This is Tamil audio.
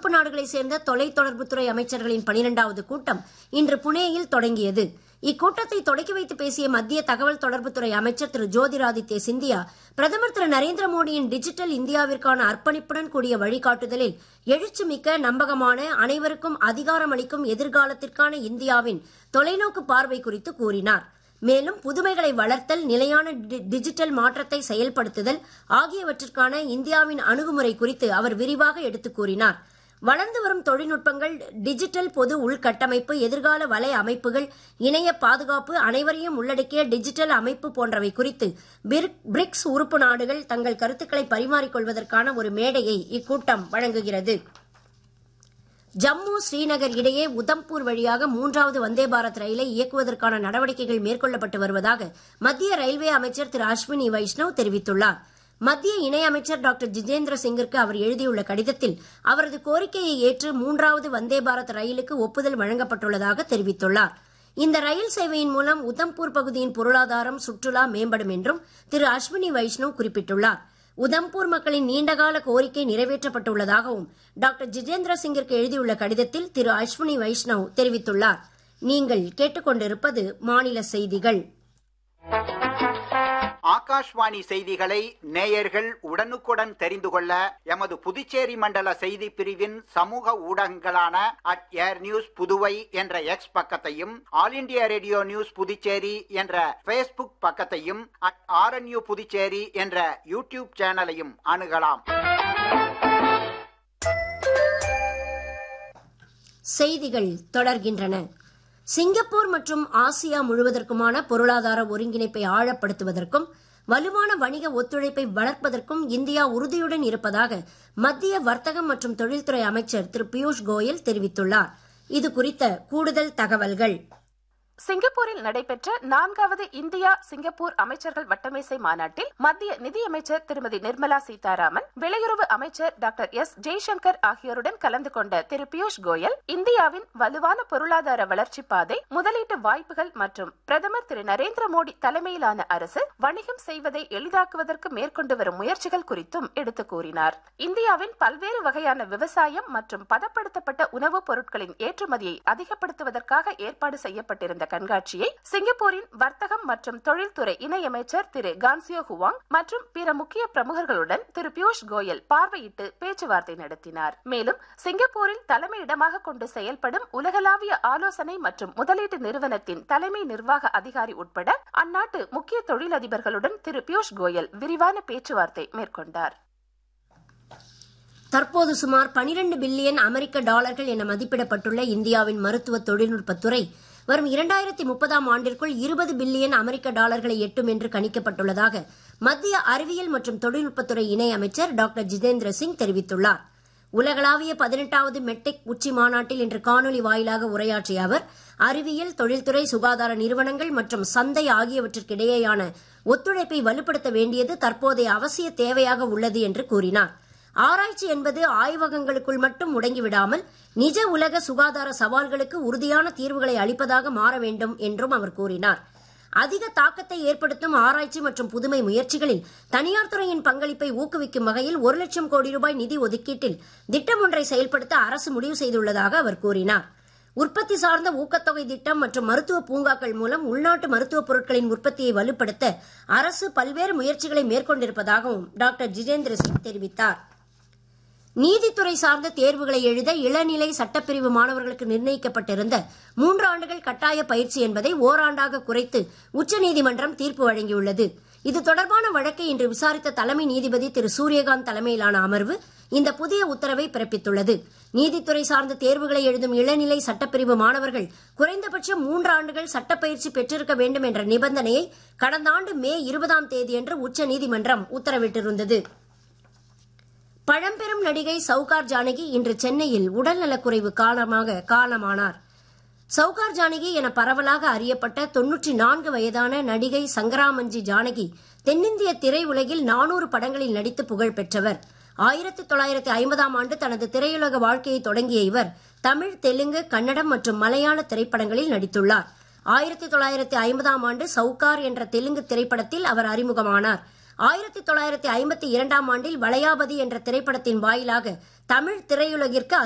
உறுப்பு நாடுகளைச் சேர்ந்த தொலைத்தொடர்புத்துறை அமைச்சர்களின் பனிரெண்டாவது கூட்டம் இன்று புனேயில் தொடங்கியது இக்கூட்டத்தை தொடக்கி வைத்து பேசிய மத்திய தகவல் தொடர்புத்துறை அமைச்சர் திரு ஜோதிராதித்ய சிந்தியா பிரதமர் திரு நரேந்திர மோடியின் டிஜிட்டல் இந்தியாவிற்கான அர்ப்பணிப்புடன் கூடிய வழிகாட்டுதலில் எழுச்சிமிக்க நம்பகமான அனைவருக்கும் அதிகாரமளிக்கும் எதிர்காலத்திற்கான இந்தியாவின் தொலைநோக்கு பார்வை குறித்து கூறினார் மேலும் புதுமைகளை வளர்த்தல் நிலையான டிஜிட்டல் மாற்றத்தை செயல்படுத்துதல் ஆகியவற்றிற்கான இந்தியாவின் அணுகுமுறை குறித்து அவர் விரிவாக எடுத்துக் கூறினார் வளர்ந்து வரும் தொழில்நுட்பங்கள் டிஜிட்டல் பொது உள்கட்டமைப்பு எதிர்கால வலை அமைப்புகள் இணைய பாதுகாப்பு அனைவரையும் உள்ளடக்கிய டிஜிட்டல் அமைப்பு போன்றவை குறித்து பிரிக்ஸ் உறுப்பு நாடுகள் தங்கள் கருத்துக்களை பரிமாறிக்கொள்வதற்கான ஒரு மேடையை இக்கூட்டம் வழங்குகிறது ஜம்மு ஸ்ரீநகர் இடையே உதம்பூர் வழியாக மூன்றாவது வந்தே பாரத் ரயிலை இயக்குவதற்கான நடவடிக்கைகள் மேற்கொள்ளப்பட்டு வருவதாக மத்திய ரயில்வே அமைச்சர் திரு அஸ்வினி வைஷ்ணவ் தெரிவித்துள்ளார் மத்திய இணையமைச்சர் டாக்டர் ஜிதேந்திர சிங்கிற்கு அவர் எழுதியுள்ள கடிதத்தில் அவரது கோரிக்கையை ஏற்று மூன்றாவது வந்தே பாரத் ரயிலுக்கு ஒப்புதல் வழங்கப்பட்டுள்ளதாக தெரிவித்துள்ளார் இந்த ரயில் சேவையின் மூலம் உதம்பூர் பகுதியின் பொருளாதாரம் சுற்றுலா மேம்படும் என்றும் திரு அஸ்வினி வைஷ்ணவ் குறிப்பிட்டுள்ளார் உதம்பூர் மக்களின் நீண்டகால கோரிக்கை நிறைவேற்றப்பட்டுள்ளதாகவும் டாக்டர் ஜிதேந்திர சிங்கிற்கு எழுதியுள்ள கடிதத்தில் திரு அஸ்வினி வைஷ்ணவ் தெரிவித்துள்ளார் நீங்கள் கேட்டுக்கொண்டிருப்பது மாநில செய்திகள் ஆகாஷ்வாணி செய்திகளை நேயர்கள் உடனுக்குடன் தெரிந்து கொள்ள எமது புதுச்சேரி மண்டல செய்தி பிரிவின் சமூக ஊடகங்களான அட் ஏர் நியூஸ் புதுவை என்ற எக்ஸ் பக்கத்தையும் all India radio news Puducherry என்ற பேஸ்புக் பக்கத்தையும் அட் ஆர்என்யூ புதுச்சேரி என்ற யூடியூப் சேனலையும் அணுகலாம் செய்திகள் தொடர்கின்றன சிங்கப்பூர் மற்றும் ஆசியா முழுவதற்குமான பொருளாதார ஒருங்கிணைப்பை ஆழப்படுத்துவதற்கும் வலுவான வணிக ஒத்துழைப்பை வளர்ப்பதற்கும் இந்தியா உறுதியுடன் இருப்பதாக மத்திய வர்த்தகம் மற்றும் தொழில்துறை அமைச்சர் திரு பியூஷ் கோயல் தெரிவித்துள்ளார் இது குறித்த கூடுதல் தகவல்கள் சிங்கப்பூரில் நடைபெற்ற நான்காவது இந்தியா சிங்கப்பூர் அமைச்சர்கள் வட்டமேசை மாநாட்டில் மத்திய நிதியமைச்சர் திருமதி நிர்மலா சீதாராமன் வெளியுறவு அமைச்சர் டாக்டர் எஸ் ஜெய்சங்கர் ஆகியோருடன் கலந்து கொண்ட திரு பியூஷ் கோயல் இந்தியாவின் வலுவான பொருளாதார வளர்ச்சி பாதை முதலீட்டு வாய்ப்புகள் மற்றும் பிரதமர் திரு நரேந்திர மோடி தலைமையிலான அரசு வணிகம் செய்வதை எளிதாக்குவதற்கு மேற்கொண்டு வரும் முயற்சிகள் குறித்தும் எடுத்து கூறினார் இந்தியாவின் பல்வேறு வகையான விவசாயம் மற்றும் பதப்படுத்தப்பட்ட உணவுப் பொருட்களின் ஏற்றுமதியை அதிகப்படுத்துவதற்காக ஏற்பாடு செய்யப்பட்டிருந்த கண்காட்சியை சிங்கப்பூரின் வர்த்தகம் மற்றும் தொழில்துறை இணையமைச்சர் திரு கான்சியோ ஹுவாங் மற்றும் பிற முக்கிய பிரமுகர்களுடன் திரு பியூஷ் கோயல் பார்வையிட்டு பேச்சுவார்த்தை நடத்தினார் மேலும் சிங்கப்பூரில் தலைமையிடமாக கொண்டு செயல்படும் உலகளாவிய ஆலோசனை மற்றும் முதலீட்டு நிறுவனத்தின் தலைமை நிர்வாக அதிகாரி உட்பட அந்நாட்டு முக்கிய தொழிலதிபர்களுடன் திரு பியூஷ் கோயல் விரிவான பேச்சுவார்த்தை மேற்கொண்டார் தற்போது சுமார் பனிரண்டு பில்லியன் அமெரிக்க டாலர்கள் என மதிப்பிடப்பட்டுள்ள இந்தியாவின் மருத்துவ தொழில்நுட்பத்துறை வரும் இரண்டாயிரத்தி முப்பதாம் ஆண்டிற்குள் இருபது பில்லியன் அமெரிக்க டாலர்களை எட்டும் என்று கணிக்கப்பட்டுள்ளதாக மத்திய அறிவியல் மற்றும் தொழில்நுட்பத்துறை இணை அமைச்சர் டாக்டர் ஜிதேந்திர சிங் தெரிவித்துள்ளார் உலகளாவிய பதினெட்டாவது மெட்டெக் உச்சி மாநாட்டில் இன்று காணொலி வாயிலாக உரையாற்றிய அவர் அறிவியல் தொழில்துறை சுகாதார நிறுவனங்கள் மற்றும் சந்தை ஆகியவற்றிற்கிடையேயான ஒத்துழைப்பை வலுப்படுத்த வேண்டியது தற்போதைய அவசிய தேவையாக உள்ளது என்று கூறினார் ஆராய்ச்சி என்பது ஆய்வகங்களுக்குள் மட்டும் முடங்கிவிடாமல் நிஜ உலக சுகாதார சவால்களுக்கு உறுதியான தீர்வுகளை அளிப்பதாக மாற வேண்டும் என்றும் அவர் கூறினார் அதிக தாக்கத்தை ஏற்படுத்தும் ஆராய்ச்சி மற்றும் புதுமை முயற்சிகளில் தனியார் துறையின் பங்களிப்பை ஊக்குவிக்கும் வகையில் ஒரு லட்சம் கோடி ரூபாய் நிதி ஒதுக்கீட்டில் திட்டம் ஒன்றை செயல்படுத்த அரசு முடிவு செய்துள்ளதாக அவர் கூறினார் உற்பத்தி சார்ந்த ஊக்கத்தொகை திட்டம் மற்றும் மருத்துவ பூங்காக்கள் மூலம் உள்நாட்டு மருத்துவப் பொருட்களின் உற்பத்தியை வலுப்படுத்த அரசு பல்வேறு முயற்சிகளை மேற்கொண்டிருப்பதாகவும் டாக்டர் ஜிதேந்திர சிங் தெரிவித்தார் நீதித்துறை சார்ந்த தேர்வுகளை எழுத இளநிலை சட்டப்பிரிவு மாணவர்களுக்கு நிர்ணயிக்கப்பட்டிருந்த மூன்று ஆண்டுகள் கட்டாய பயிற்சி என்பதை ஓராண்டாக குறைத்து உச்சநீதிமன்றம் தீர்ப்பு வழங்கியுள்ளது இது தொடர்பான வழக்கை இன்று விசாரித்த தலைமை நீதிபதி திரு சூரியகாந்த் தலைமையிலான அமர்வு இந்த புதிய உத்தரவை பிறப்பித்துள்ளது நீதித்துறை சார்ந்த தேர்வுகளை எழுதும் இளநிலை சட்டப்பிரிவு மாணவர்கள் குறைந்தபட்சம் மூன்று ஆண்டுகள் சட்டப்பயிற்சி பெற்றிருக்க வேண்டும் என்ற நிபந்தனையை கடந்த ஆண்டு மே இருபதாம் தேதியன்று உச்சநீதிமன்றம் உத்தரவிட்டிருந்தது பழம்பெரும் நடிகை சவுகார் ஜானகி இன்று சென்னையில் உடல்நலக்குறைவு காரணமாக காலமானார் சவுகார் ஜானகி என பரவலாக அறியப்பட்ட தொன்னூற்றி நான்கு வயதான நடிகை சங்கராமஞ்சி ஜானகி தென்னிந்திய திரையுலகில் நானூறு படங்களில் நடித்து புகழ் பெற்றவர் ஆயிரத்தி தொள்ளாயிரத்தி ஐம்பதாம் ஆண்டு தனது திரையுலக வாழ்க்கையை தொடங்கிய இவர் தமிழ் தெலுங்கு கன்னடம் மற்றும் மலையாள திரைப்படங்களில் நடித்துள்ளார் ஆயிரத்தி தொள்ளாயிரத்தி ஐம்பதாம் ஆண்டு சவுகார் என்ற தெலுங்கு திரைப்படத்தில் அவர் அறிமுகமானார் ஆயிரத்தி தொள்ளாயிரத்தி ஐம்பத்தி இரண்டாம் ஆண்டில் வளையாபதி என்ற திரைப்படத்தின் வாயிலாக தமிழ் திரையுலகிற்கு